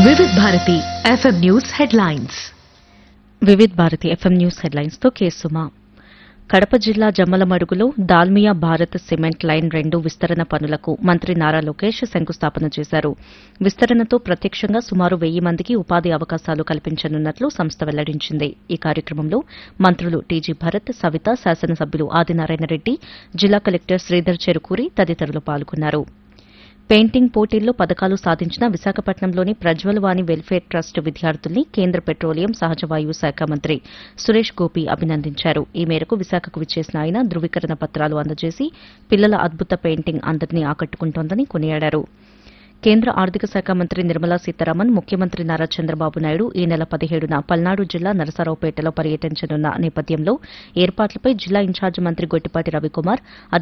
వివిధ Bharati FM news headlines Vividh Bharati FM news headlines తో కేసుమా కడప జిల్లా జమ్మలమడుగులో దాల్మియా భారత్ సిమెంట్ లైన్ రెండు విస్తరణ పనులకు మంత్రి నారా లోకేష్ శంకుస్థాపన చేశారు విస్తరణతో ప్రత్యక్షంగా సుమారు వెయ్యి మందికి ఉపాధి అవకాశాలు కల్పించనున్నట్లు సంస్థ వెల్లడించింది ఈ కార్యక్రమంలో మంత్రులు టీజీ భరత్ సవిత శాసనసభ్యులు ఆదినారాయణ రెడ్డి జిల్లా కలెక్టర్ శ్రీధర్ చెరుకూరి తదితరులు పాల్గొన్నారు పెయింటింగ్ పోటీల్లో పథకాలు సాధించిన విశాఖపట్నంలోని ప్రజ్వల్ వాణి వెల్ఫేర్ ట్రస్ట్ విద్యార్థుల్ని కేంద్ర పెట్రోలియం సహజ వాయువు శాఖ మంత్రి సురేష్ గోపి అభినందించారు ఈ మేరకు విశాఖకు విచ్చేసిన ఆయన ధృవీకరణ పత్రాలు అందజేసి పిల్లల అద్భుత పెయింటింగ్ అందరినీ ఆకట్టుకుంటోందని కొనియాడారు కేంద్ర ఆర్థిక శాఖ మంత్రి నిర్మలా సీతారామన్ ముఖ్యమంత్రి నారా చంద్రబాబు నాయుడు ఈ నెల పదిహేడున పల్నాడు జిల్లా నరసరావుపేటలో పర్యటించనున్న నేపథ్యంలో ఏర్పాట్లపై జిల్లా ఇన్ఛార్జి మంత్రి గొట్టిపాటి రవికుమార్